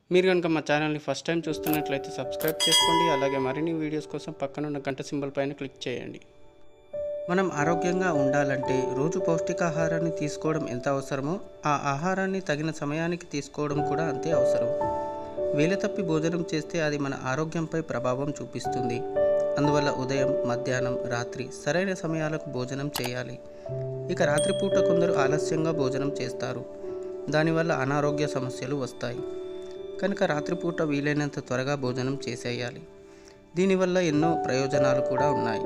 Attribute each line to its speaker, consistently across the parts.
Speaker 1: మీరు కనుక మా ఛానల్ని ఫస్ట్ టైం చూస్తున్నట్లయితే సబ్స్క్రైబ్ చేసుకోండి అలాగే మరిన్ని వీడియోస్ కోసం పక్కన ఉన్న గంట సింబల్ పైన క్లిక్ చేయండి మనం ఆరోగ్యంగా ఉండాలంటే రోజు పౌష్టికాహారాన్ని తీసుకోవడం ఎంత అవసరమో ఆ ఆహారాన్ని తగిన సమయానికి తీసుకోవడం కూడా అంతే అవసరం వేల తప్పి భోజనం చేస్తే అది మన ఆరోగ్యంపై ప్రభావం చూపిస్తుంది అందువల్ల ఉదయం మధ్యాహ్నం రాత్రి సరైన సమయాలకు భోజనం చేయాలి ఇక రాత్రిపూట కొందరు ఆలస్యంగా భోజనం చేస్తారు దానివల్ల అనారోగ్య సమస్యలు వస్తాయి కనుక రాత్రిపూట వీలైనంత త్వరగా భోజనం చేసేయాలి దీనివల్ల ఎన్నో ప్రయోజనాలు కూడా ఉన్నాయి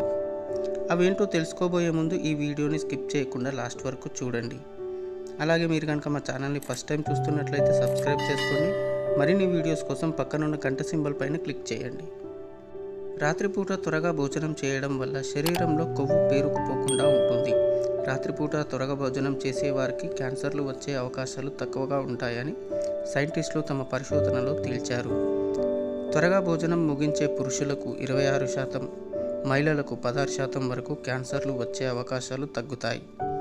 Speaker 1: అవేంటో తెలుసుకోబోయే ముందు ఈ వీడియోని స్కిప్ చేయకుండా లాస్ట్ వరకు చూడండి అలాగే మీరు కనుక మా ఛానల్ని ఫస్ట్ టైం చూస్తున్నట్లయితే సబ్స్క్రైబ్ చేసుకోండి మరిన్ని వీడియోస్ కోసం పక్కనున్న గంట సింబల్ పైన క్లిక్ చేయండి రాత్రిపూట త్వరగా భోజనం చేయడం వల్ల శరీరంలో కొవ్వు పేరుకుపోకుండా ఉంటుంది రాత్రిపూట త్వరగా భోజనం చేసే వారికి క్యాన్సర్లు వచ్చే అవకాశాలు తక్కువగా ఉంటాయని సైంటిస్టులు తమ పరిశోధనలో తేల్చారు త్వరగా భోజనం ముగించే పురుషులకు ఇరవై ఆరు శాతం మహిళలకు పదహారు శాతం వరకు క్యాన్సర్లు వచ్చే అవకాశాలు తగ్గుతాయి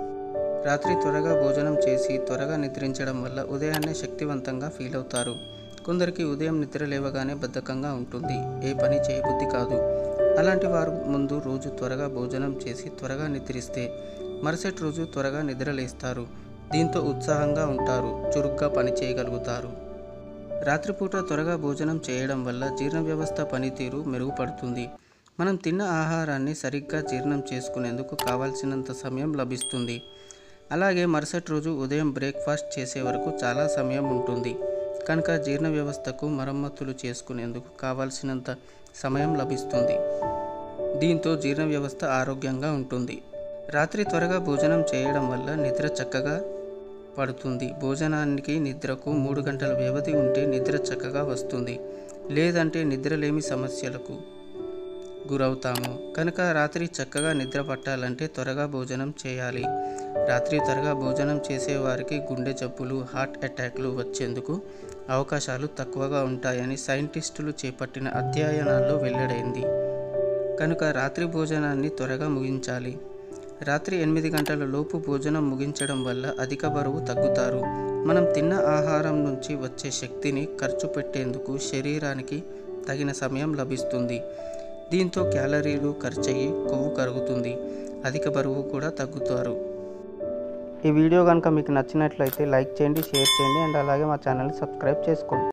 Speaker 1: రాత్రి త్వరగా భోజనం చేసి త్వరగా నిద్రించడం వల్ల ఉదయాన్నే శక్తివంతంగా ఫీల్ అవుతారు కొందరికి ఉదయం నిద్ర లేవగానే బద్ధకంగా ఉంటుంది ఏ పని చేయబుద్ధి కాదు అలాంటి వారు ముందు రోజు త్వరగా భోజనం చేసి త్వరగా నిద్రిస్తే మరుసటి రోజు త్వరగా నిద్రలేస్తారు దీంతో ఉత్సాహంగా ఉంటారు చురుగ్గా పని చేయగలుగుతారు రాత్రిపూట త్వరగా భోజనం చేయడం వల్ల జీర్ణ వ్యవస్థ పనితీరు మెరుగుపడుతుంది మనం తిన్న ఆహారాన్ని సరిగ్గా జీర్ణం చేసుకునేందుకు కావాల్సినంత సమయం లభిస్తుంది అలాగే మరుసటి రోజు ఉదయం బ్రేక్ఫాస్ట్ చేసే వరకు చాలా సమయం ఉంటుంది కనుక జీర్ణ వ్యవస్థకు మరమ్మతులు చేసుకునేందుకు కావాల్సినంత సమయం లభిస్తుంది దీంతో జీర్ణ వ్యవస్థ ఆరోగ్యంగా ఉంటుంది రాత్రి త్వరగా భోజనం చేయడం వల్ల నిద్ర చక్కగా పడుతుంది భోజనానికి నిద్రకు మూడు గంటల వ్యవధి ఉంటే నిద్ర చక్కగా వస్తుంది లేదంటే నిద్రలేమి సమస్యలకు గురవుతాము కనుక రాత్రి చక్కగా నిద్ర పట్టాలంటే త్వరగా భోజనం చేయాలి రాత్రి త్వరగా భోజనం చేసేవారికి గుండె జబ్బులు హార్ట్ అటాక్లు వచ్చేందుకు అవకాశాలు తక్కువగా ఉంటాయని సైంటిస్టులు చేపట్టిన అధ్యయనాల్లో వెల్లడైంది కనుక రాత్రి భోజనాన్ని త్వరగా ముగించాలి రాత్రి ఎనిమిది గంటల లోపు భోజనం ముగించడం వల్ల అధిక బరువు తగ్గుతారు మనం తిన్న ఆహారం నుంచి వచ్చే శక్తిని ఖర్చు పెట్టేందుకు శరీరానికి తగిన సమయం లభిస్తుంది దీంతో క్యాలరీలు ఖర్చయ్యి కొవ్వు కరుగుతుంది అధిక బరువు కూడా తగ్గుతారు ఈ వీడియో కనుక మీకు నచ్చినట్లయితే లైక్ చేయండి షేర్ చేయండి అండ్ అలాగే మా ఛానల్ని సబ్స్క్రైబ్ చేసుకోండి